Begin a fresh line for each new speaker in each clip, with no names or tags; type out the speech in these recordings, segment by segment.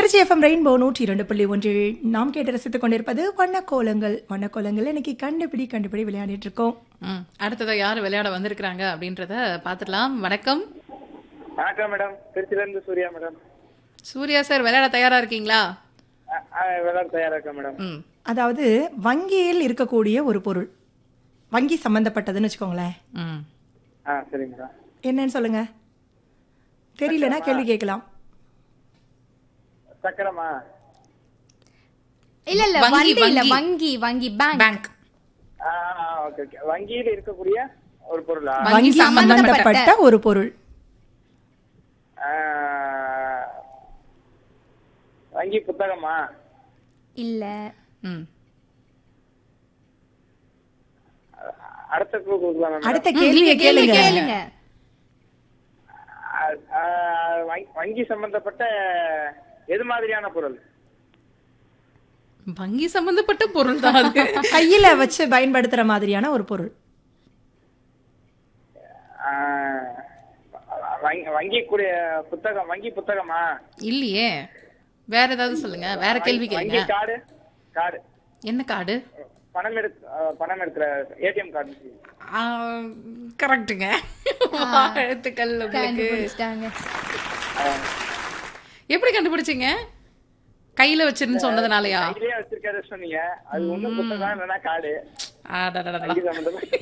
Trichy FM rainbow நூற்றி இரண்டு புள்ளி ஒன்றில் நாம் கேட்டு ரசித்துக் கொண்டிருப்பது வண்ணக்கோலங்கள் வண்ணக்கோலங்கள் இன்னைக்கு கண்டுபிடி கண்டுபிடி விளையாடிட்டு இருக்கோம்
ம் அடுத்ததா யார் விளையாட வந்திருக்கிறாங்க அப்படின்றத பார்த்துடலாம் வணக்கம்
வணக்கம் மேடம் திருச்சில இருந்து சூர்யா மேடம்
சூர்யா சார் விளையாட தயாரா இருக்கீங்களா
அ- அ, விளையாட தயாரா இருக்கேன் மேடம்
ம்
அதாவது வங்கியில் இருக்கக்கூடிய ஒரு பொருள் வங்கி சம்பந்தப்பட்டதுன்னு வச்சுக்கோங்களேன்
ம்
ஆ சரி மேடம்
என்னன்னு சொல்லுங்க தெரியலனா கேள்வி கேட்கலாம்
சக்கரமா
இல்ல இல்ல
வங்கி,
வண்டி இல்ல
வங்கி.
வங்கி வங்கி பேங்க்
பேங்க்
ஆ ஓகே ஓகே வங்கியில் இருக்கக்கூடிய ஒரு பொருளா
வங்கி
வங்கி
சம்பந்தப்பட்ட-
சம்பந்தப்பட்ட ஒரு பொருள்
ஆ, வங்கி புத்தகமா
இல்ல
ம்
அடுத்த குழு கொடுக்கலாம் மேடம்
அடுத்த
ம்,
கேள்வியை
நீங்க கேள்வி
கேளுங்க
கேளுங்க
அ- ஆ, வங்கி- வங்கி சம்பந்தப்பட்ட எது மாதிரியான பொருள்
வங்கி சம்பந்தப்பட்ட பொருள் தான் அது
கையில வச்சு பயன்படுத்துற மாதிரியான ஒரு பொருள்
ஆ, வங்கி- வங்கி கூடிய புத்தகம் வங்கி புத்தகமா
இல்லையே வேற ஏதாவது சொல்லுங்க வேற கேள்வி
வங்கி
கேளுங்க
கார்டு கார்டு
என்ன கார்டு
பணம் எடுத்து அ, பணம் எடுக்கிற ஏடிஎம் கார்டு
கரெக்டுங்க வாழ்த்துக்கள் உங்களுக்கு
கண்டுபிடிச்சிட்டாங்க
எப்படி கண்டுபிடிச்சீங்க கையில வச்சிருந்து சொன்னதுனாலயா
கையிலேயே வச்சிருக்காரு சொன்னீங்க அது ஒண்ணு புத்தகம் இல்லைன்னா கார்டு
அடடடடா.
வங்கி சம்பந்தப்பட்ட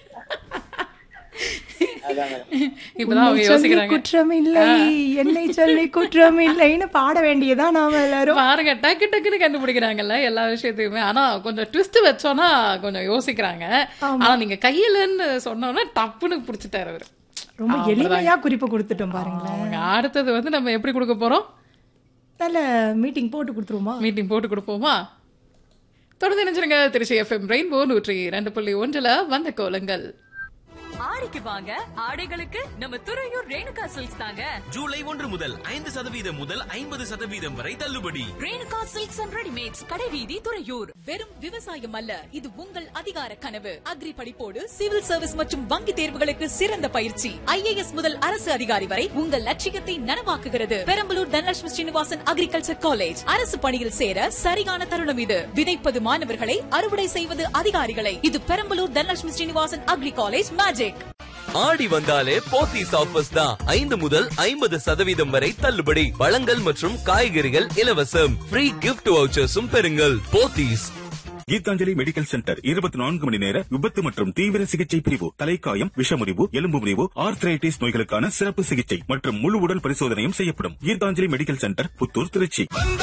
அதான் மேடம்
இப்பதான் அவங்க
உன்னை சொல்லி
யோசிக்கிறாங்க
குற்றம் இல்லை என்னை சொல்லி குற்றம் இல்லைன்னு பாட வேண்டியதா நாம எல்லாரும்
பாருங்க டக்கு டக்குன்னு கண்டுபிடிக்கிறாங்கல்ல எல்லா விஷயத்தையுமே ஆனா கொஞ்சம் ட்விஸ்ட் வச்சோன்னா கொஞ்சம் யோசிக்கிறாங்க ஆனா நீங்க கையிலன்னு சொன்னோன்னா டப்புன்னு புடிச்சிட்டாரு அவரு
ரொம்ப எளிமையா குறிப்பு கொடுத்துட்டோம் பாருங்களேன்
அவங்க அடுத்தது வந்து நம்ம எப்படி கொடுக்க போறோம்
நல்ல மீட்டிங் போட்டு கொடுத்துருவோமா
மீட்டிங் போட்டு கொடுப்போமா தொடர்ந்து நினைச்சிருங்க திருச்சி எஃப்எம் ரெயின்போ நூற்றி ரெண்டு புள்ளி ஒன்றுல வந்த கோலங்கள்
ஆடிக்கு வாங்க ஆடைகளுக்கு நம்ம துறையூர் ரேணுகா சில்க்ஸ் தாங்க
ஜூலை ஒன்று முதல் ஐந்து சதவீதம் முதல் ஐம்பது சதவீதம் வரை தள்ளுபடி
ரேணுகா சில்க்ஸ் அண்ட் ரெடிமேட்ஸ் கடைவீதி துறையூர் வெறும் விவசாயம் அல்ல இது உங்கள் அதிகார கனவு அக்ரி படிப்போடு சிவில் சர்வீஸ் மற்றும் வங்கி தேர்வுகளுக்கு சிறந்த பயிற்சி ஐஏஎஸ் முதல் அரசு அதிகாரி வரை உங்கள் லட்சியத்தை நனவாக்குகிறது பெரம்பலூர் தனலட்சுமி ஸ்ரீனிவாசன் அக்ரிகல்ச்சர் காலேஜ் அரசு பணியில் சேர சரியான தருணம் இது விதைப்பது மாணவர்களை அறுவடை செய்வது அதிகாரிகளை இது Perambalur Dhanalakshmi Srinivasan agri college magic
Aadi வந்தாலே போத்தீஸ் ஆஃபர்ஸ் தான் ஐந்து முதல் ஐம்பது சதவீதம் வரை தள்ளுபடி பழங்கள் மற்றும் காய்கறிகள் இலவசம் ஃப்ரீ கிஃப்ட் வவுச்சர்ஸும் பெறுங்கள் போத்தீஸ்
கீதாஞ்சலி மெடிக்கல் சென்டர் இருபத்தி நான்கு மணி நேர விபத்து மற்றும் தீவிர சிகிச்சை பிரிவு தலைக்காயம் விஷமுறிவு எலும்பு முறிவு ஆர்த்ரைட்டிஸ் நோய்களுக்கான சிறப்பு சிகிச்சை மற்றும் முழு உடல் பரிசோதனையும் செய்யப்படும் கீதாஞ்சலி மெடிக்கல் சென்டர் புத்தூர் திருச்சி
வந்த